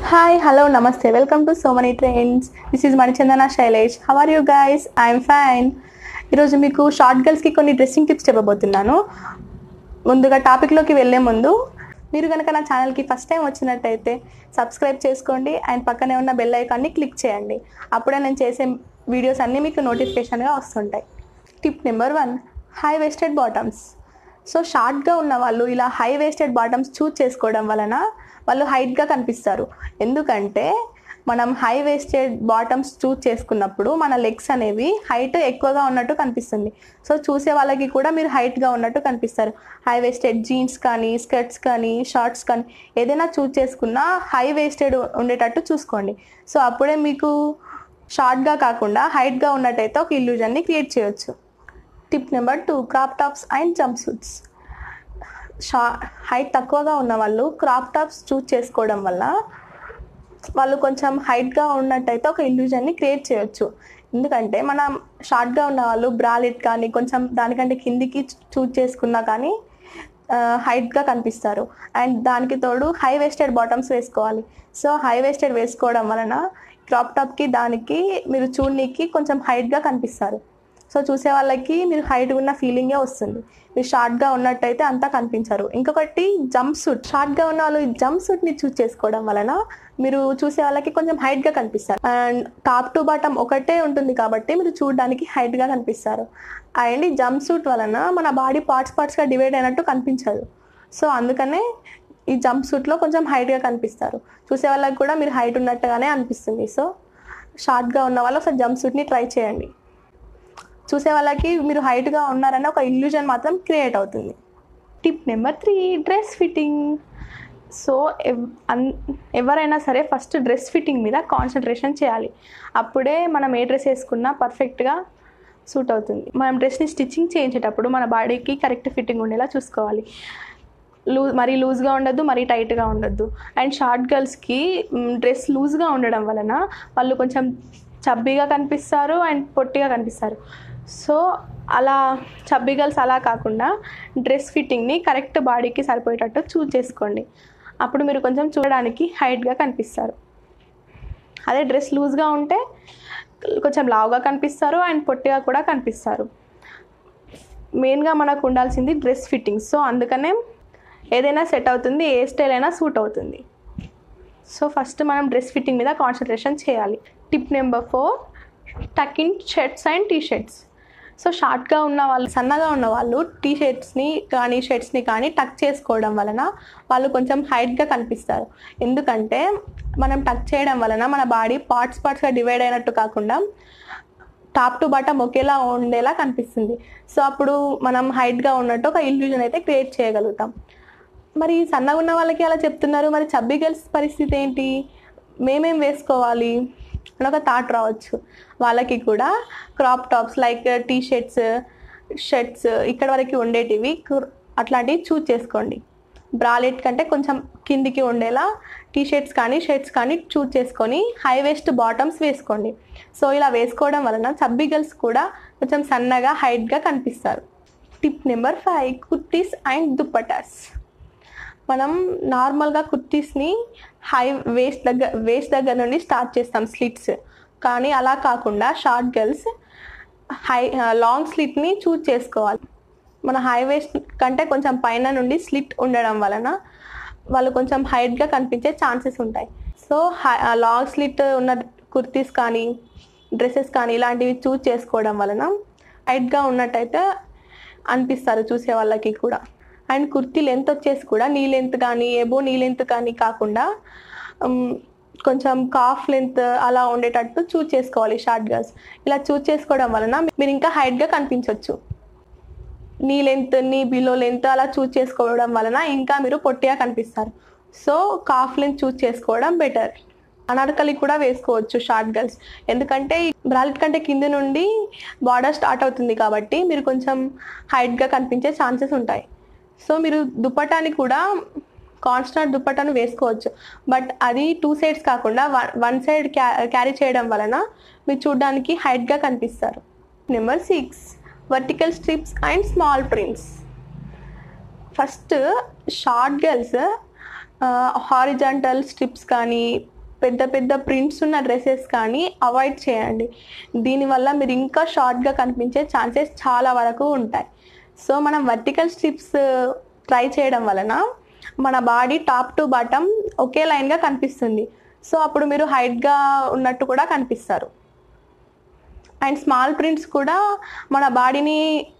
hi hello namaste welcome to so money trains this is Manichandana Shailesh how are you guys I'm fine ఈరోజు మీకు short గర్ల్స్కి కొన్ని dressing tips చెప్పబోతున్నాను ముందుగా టాపిక్లోకి వెళ్ళే ముందు మీరు కనుక నా ఛానల్కి ఫస్ట్ టైం వచ్చినట్టయితే సబ్స్క్రైబ్ చేసుకోండి అండ్ పక్కనే ఉన్న బెల్ ఐకాన్ని క్లిక్ చేయండి అప్పుడే నేను చేసే వీడియోస్ అన్నీ మీకు నోటిఫికేషన్గా వస్తుంటాయి tip number one high waisted bottoms so షార్ట్గా ఉన్న వాళ్ళు ఇలా హై వేస్టెడ్ బాటమ్స్ చూస్ చేసుకోవడం వలన వాళ్ళు హైట్గా కనిపిస్తారు ఎందుకంటే మనం హై వేస్టెడ్ బాటమ్స్ చూస్ చేసుకున్నప్పుడు మన లెగ్స్ అనేవి హైట్ ఎక్కువగా ఉన్నట్టు కనిపిస్తుంది సో చూసే వాళ్ళకి కూడా మీరు హైట్గా ఉన్నట్టు కనిపిస్తారు హై వేస్టెడ్ జీన్స్ కానీ స్కర్ట్స్ కానీ షార్ట్స్ కానీ ఏదైనా చూస్ చేసుకున్నా హై వేస్టెడ్ ఉండేటట్టు చూసుకోండి సో అప్పుడే మీకు షార్ట్గా కాకుండా హైట్గా ఉన్నట్టయితే ఒక ఇల్యూజన్ని క్రియేట్ చేయొచ్చు tip number two crop tops and jump suits షా హైట్ తక్కువగా ఉన్న వాళ్ళు క్రాప్ టాప్స్ చూస్ చేసుకోవడం వల్ల వాళ్ళు కొంచెం హైట్గా ఉన్నట్టయితే ఒక ఇల్యూజన్ని క్రియేట్ చేయొచ్చు ఎందుకంటే మనం షార్ట్గా ఉన్న వాళ్ళు బ్రాలెట్ కానీ కొంచెం దానికంటే కిందికి చూస్ చేసుకున్నా కానీ హైట్గా కనిపిస్తారు అండ్ దానికి తోడు హై వేస్టెడ్ బాటమ్స్ వేసుకోవాలి సో హై వేస్టెడ్ వేసుకోవడం వలన క్రాప్ టాప్కి దానికి మీరు చూడనీకి కొంచెం హైట్గా కనిపిస్తారు సో చూసే వాళ్ళకి మీరు హైట్ ఉన్న ఫీలింగే వస్తుంది మీరు షార్ట్గా ఉన్నట్టయితే అంతా కనిపించరు ఇంకొకటి జంప్ సూట్ షార్ట్గా ఉన్న వాళ్ళు ఈ జంప్ సూట్ని చూస్ చేసుకోవడం వలన మీరు చూసే వాళ్ళకి కొంచెం హైట్గా కనిపిస్తారు అండ్ టాప్ టు బాటమ్ ఒకటే ఉంటుంది కాబట్టి మీరు చూడడానికి హైట్గా కనిపిస్తారు అండ్ ఈ జంప్ సూట్ వలన మన బాడీ పార్ట్స్ పార్ట్స్గా డివైడ్ అయినట్టు కనిపించదు సో అందుకనే ఈ జంప్ సూట్లో కొంచెం హైట్గా కనిపిస్తారు చూసే వాళ్ళకి కూడా మీరు హైట్ ఉన్నట్టుగానే అనిపిస్తుంది సో షార్ట్గా ఉన్న వాళ్ళు ఒకసారి జంప్ సూట్ని ట్రై చేయండి చూసే వాళ్ళకి మీరు హైట్గా ఉన్నారని ఒక ఇల్యూజన్ మాత్రం క్రియేట్ అవుతుంది tip number three dress fitting so ఎవ్- అన్- ఎవరైనా సరే ఫస్ట్ డ్రెస్ ఫిట్టింగ్ మీద కాన్సన్ట్రేషన్ చేయాలి అప్పుడే మనం ఏ డ్రెస్ వేసుకున్నా పర్ఫెక్ట్గా సూట్ అవుతుంది మనం డ్రెస్ని స్టిచ్చింగ్ చేయించేటప్పుడు మన బాడీకి కరెక్ట్ ఫిట్టింగ్ ఉండేలా చూసుకోవాలి లూజ్ మరీ లూజ్గా ఉండొద్దు మరీ టైట్గా ఉండొద్దు అండ్ షార్ట్ గర్ల్స్కి డ్రెస్ లూజ్గా ఉండడం వలన వాళ్ళు కొంచెం చబ్బీగా కనిపిస్తారు అండ్ పొట్టిగా కనిపిస్తారు సో అలా చబ్బీ గర్ల్స్ అలా కాకుండా డ్రెస్ ఫిట్టింగ్ని కరెక్ట్ బాడీకి సరిపోయేటట్టు చూస్ చేసుకోండి అప్పుడు మీరు కొంచెం చూడడానికి హైట్గా కనిపిస్తారు అదే డ్రెస్ లూజ్గా ఉంటే కొంచెం లావుగా కనిపిస్తారు అండ్ పొట్టిగా కూడా కనిపిస్తారు మెయిన్గా మనకు ఉండాల్సింది డ్రెస్ ఫిట్టింగ్ సో అందుకనే ఏదైనా సెట్ అవుతుంది ఏ స్టైల్ అయినా సూట్ అవుతుంది సో ఫస్ట్ మనం డ్రెస్ ఫిట్టింగ్ మీద కాన్సన్ట్రేషన్ చేయాలి tip number four tuck in shirts and T shirts so షార్ట్గా ఉన్న వాళ్ళు సన్నగా ఉన్న వాళ్ళు టీ షర్ట్స్ని కానీ షర్ట్స్ని కానీ టక్ చేసుకోవడం వలన వాళ్ళు కొంచెం హైట్గా కనిపిస్తారు ఎందుకంటే మనం టక్ చేయడం వలన మన బాడీ పార్ట్స్ పార్ట్స్గా డివైడ్ అయినట్టు కాకుండా టాప్ టు బాటమ్ ఒకేలా ఉండేలా కనిపిస్తుంది సో అప్పుడు మనం హైట్గా ఉన్నట్టు ఒక ఇల్యూజన్ అయితే క్రియేట్ చేయగలుగుతాం మరి సన్నగా ఉన్న వాళ్ళకి అలా చెప్తున్నారు మరి చబ్బీ గర్ల్స్ పరిస్థితి ఏంటి మేమేం వేసుకోవాలి అని ఒక థాట్ రావచ్చు వాళ్ళకి కూడా crop tops like T shirts shirts ఇక్కడ వరకు ఉండేటివి కుర్- అట్లాంటివి చూస్ చేసుకోండి బ్రాలెట్ కంటే కొంచెం కిందికి ఉండేలా టీ షర్ట్స్ కానీ షర్ట్స్ కానీ చూస్ చేసుకొని హై వేస్ట్ బాటమ్స్ వేసుకోండి సో ఇలా వేసుకోవడం వలన చబ్బీ గర్ల్స్ కూడా కొంచెం సన్నగా హైట్గా కనిపిస్తారు tip number five kurtis and dupattas మనం నార్మల్గా కుర్తీస్ని హై వేస్ట్ దగ్గర వేస్ట్ దగ్గర నుండి స్టార్ట్ చేస్తాం స్లిట్స్ కానీ అలా కాకుండా షార్ట్ గర్ల్స్ హై లాంగ్ స్లిట్ని చూస్ చేసుకోవాలి మన హై వేస్ట్ కంటే కొంచెం పైన నుండి స్లిట్ ఉండడం వలన వాళ్ళు కొంచెం హైట్గా కనిపించే ఛాన్సెస్ ఉంటాయి సో హై లాంగ్ స్లిట్ ఉన్న కుర్తీస్ కానీ డ్రెస్సెస్ కానీ ఇలాంటివి చూస్ చేసుకోవడం వలన హైట్గా ఉన్నట్టయితే అనిపిస్తారు చూసే వాళ్ళకి కూడా అండ్ కుర్తీ లెంత్ వచ్చేసి కూడా నీ లెంత్ కానీ ఏబో నీ లెంత్ కానీ కాకుండా ఉమ్, కొంచెం కాఫ్ లెంత్ అలా ఉండేటట్టు చూస్ చేసుకోవాలి షార్ట్ గర్ల్స్ ఇలా చూస్ చేసుకోవడం వలన మీరు ఇంకా హైట్గా కనిపించవచ్చు నీ లెంత్ నీ బిలో లెంత్ అలా చూస్ చేసుకోవడం వలన ఇంకా మీరు పొట్టిగా కనిపిస్తారు సో కాఫ్ లెంత్ చూస్ చేసుకోవడం బెటర్ అనార్కలి కూడా వేసుకోవచ్చు షార్ట్ గర్ల్స్ ఎందుకంటే బ్రాలెట్ కంటే కింద నుండి బార్డర్ స్టార్ట్ అవుతుంది కాబట్టి మీరు కొంచెం హైట్గా కనిపించే ఛాన్సెస్ ఉంటాయి సో మీరు దుప్పటాని కూడా కాన్స్టెంట్ దుప్పటాను వేసుకోవచ్చు బట్ అది టూ సైడ్స్ కాకుండా వన్ వన్ సైడ్ క్యా క్యారీ చేయడం వలన మీరు చూడడానికి హైట్గా కనిపిస్తారు number six vertical strips and small prints first short girls horizontal strips కానీ పెద్ద పెద్ద ప్రింట్స్ ఉన్న డ్రెస్సెస్ కానీ అవాయిడ్ చేయండి దీనివల్ల మీరు ఇంకా షార్ట్గా కనిపించే ఛాన్సెస్ చాలా వరకు ఉంటాయి సో మనం వర్టికల్ స్ట్రిప్స్ ట్రై చేయడం వలన మన బాడీ టాప్ టు బాటమ్ ఒకే లైన్గా కనిపిస్తుంది సో అప్పుడు మీరు హైట్గా ఉన్నట్టు కూడా కనిపిస్తారు అండ్ స్మాల్ ప్రింట్స్ కూడా మన బాడీని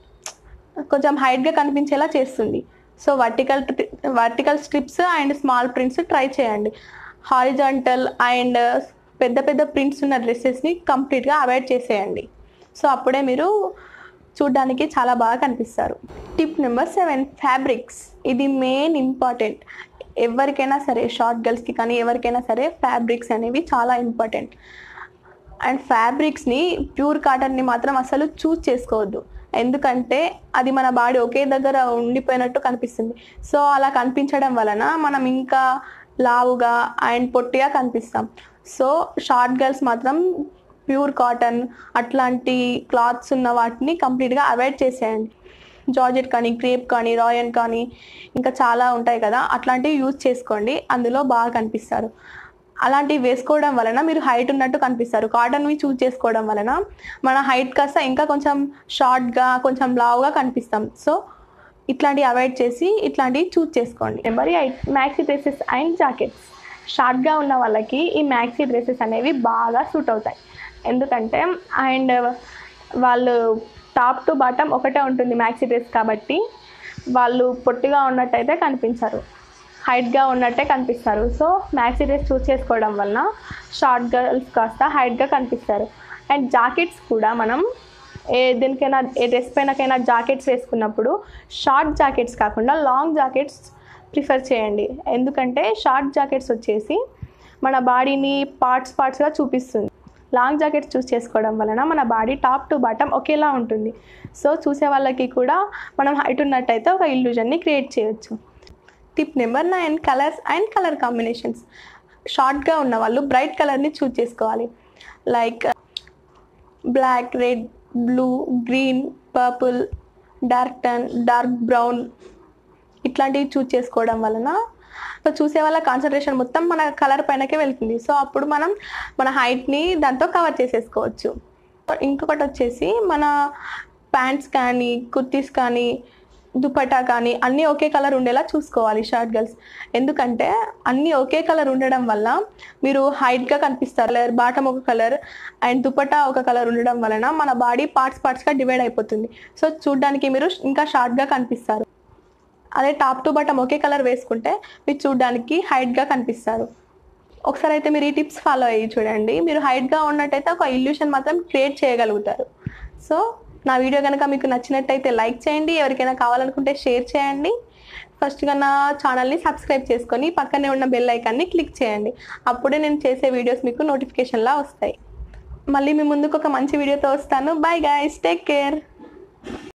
కొంచెం హైట్గా కనిపించేలా చేస్తుంది so vertical vertical strips and small prints try చేయండి హారిజాంటల్ అండ్ పెద్ద పెద్ద ప్రింట్స్ ఉన్న డ్రెస్సెస్ని కంప్లీట్గా అవాయిడ్ చేసేయండి సో అప్పుడే మీరు చూడ్డానికి చాలా బాగా కనిపిస్తారు టిప్ నెంబర్ సెవెన్ ఫ్యాబ్రిక్స్ ఇది మెయిన్ ఇంపార్టెంట్ ఎవరికైనా సరే షార్ట్ గర్ల్స్కి కానీ ఎవరికైనా సరే ఫ్యాబ్రిక్స్ అనేవి చాలా ఇంపార్టెంట్ అండ్ ఫ్యాబ్రిక్స్ని ప్యూర్ కాటన్ని మాత్రం అసలు చూస్ చేసుకోవద్దు ఎందుకంటే అది మన బాడీ ఒకే దగ్గర ఉండిపోయినట్టు కనిపిస్తుంది సో అలా కనిపించడం వలన మనం ఇంకా లావుగా అండ్ పొట్టిగా కనిపిస్తాం సో షార్ట్ గర్ల్స్ మాత్రం ప్యూర్ కాటన్ అట్లాంటి క్లాత్స్ ఉన్న వాటిని కంప్లీట్గా అవాయిడ్ చేసేయండి జార్జెట్ కానీ క్రేప్ కానీ రాయన్ కానీ ఇంకా చాలా ఉంటాయి కదా అట్లాంటివి యూజ్ చేసుకోండి అందులో బాగా కనిపిస్తారు అలాంటివి వేసుకోవడం వలన మీరు హైట్ ఉన్నట్టు కనిపిస్తారు కాటన్వి చూజ్ చేసుకోవడం వలన మన హైట్ కాస్త ఇంకా కొంచెం షార్ట్గా కొంచెం లావుగా కనిపిస్తాం సో ఇట్లాంటివి అవాయిడ్ చేసి ఇట్లాంటివి చూజ్ చేసుకోండి number eight maxi dresses and jackets షార్ట్గా ఉన్న వాళ్ళకి ఈ మ్యాక్సీ డ్రెస్సెస్ అనేవి బాగా సూట్ అవుతాయి ఎందుకంటే అండ్ వాళ్ళు టాప్ టు బాటమ్ ఒకటే ఉంటుంది మ్యాక్సీ డ్రెస్ కాబట్టి వాళ్ళు పొట్టిగా ఉన్నట్టయితే కనిపించరు హైట్గా ఉన్నట్టే కనిపిస్తారు సో మ్యాక్సీ డ్రెస్ చూస్ చేసుకోవడం వలన షార్ట్ గర్ల్స్ కాస్త హైట్గా కనిపిస్తారు అండ్ జాకెట్స్ కూడా మనం ఏ దేనికైనా ఏ డ్రెస్ పైనకైనా జాకెట్స్ వేసుకున్నప్పుడు షార్ట్ జాకెట్స్ కాకుండా లాంగ్ జాకెట్స్ ప్రిఫర్ చేయండి ఎందుకంటే షార్ట్ జాకెట్స్ వచ్చేసి మన బాడీని పార్ట్స్ పార్ట్స్గా చూపిస్తుంది లాంగ్ జాకెట్స్ చూస్ చేసుకోవడం వలన మన బాడీ టాప్ టు బాటమ్ ఒకేలా ఉంటుంది సో చూసే వాళ్ళకి కూడా మనం హైట్ ఉన్నట్టయితే ఒక ఇల్యూజన్ని క్రియేట్ చేయొచ్చు tip number nine colours and colour combinations షార్ట్గా ఉన్న వాళ్ళు బ్రైట్ కలర్ని చూజ్ చేసుకోవాలి like black red blue green purple dark tone dark brown ఇట్లాంటివి చూజ్ చేసుకోవడం వలన సో చూసే వాళ్ళ కాన్సన్ట్రేషన్ మొత్తం మన కలర్ పైనకే వెళ్తుంది సో అప్పుడు మనం మన హైట్ని దాంతో కవర్ చేసేసుకోవచ్చు ఇంకొకటి వచ్చేసి మన ప్యాంట్స్ కానీ కుర్తీస్ కానీ దుపట్టా కానీ అన్నీ ఒకే కలర్ ఉండేలా చూసుకోవాలి షార్ట్ గర్ల్స్ ఎందుకంటే అన్నీ ఒకే కలర్ ఉండడం వల్ల మీరు హైట్గా కనిపిస్తారు కలర్ బాటమ్ ఒక కలర్ అండ్ దుపట్టా ఒక కలర్ ఉండడం వలన మన బాడీ పార్ట్స్ పార్ట్స్గా డివైడ్ అయిపోతుంది సో చూడ్డానికి మీరు ఇంకా షార్ట్గా కనిపిస్తారు అదే టాప్ టు బాటమ్ ఒకే కలర్ వేసుకుంటే మీరు చూడ్డానికి హైట్గా కనిపిస్తారు ఒకసారి అయితే మీరు ఈ టిప్స్ ఫాలో అయ్యి చూడండి మీరు హైట్గా ఉన్నట్టయితే ఒక ఇల్యూషన్ మాత్రం క్రియేట్ చేయగలుగుతారు సో నా వీడియో కనుక మీకు నచ్చినట్టయితే లైక్ చేయండి ఎవరికైనా కావాలనుకుంటే షేర్ చేయండి ఫస్ట్గా నా ఛానల్ని సబ్స్క్రైబ్ చేసుకొని పక్కనే ఉన్న బెల్ ఐకాన్ని క్లిక్ చేయండి అప్పుడే నేను చేసే వీడియోస్ మీకు నోటిఫికేషన్లా వస్తాయి మళ్ళీ మీ ముందుకు ఒక మంచి వీడియోతో వస్తాను బాయ్ గాయస్ టేక్ కేర్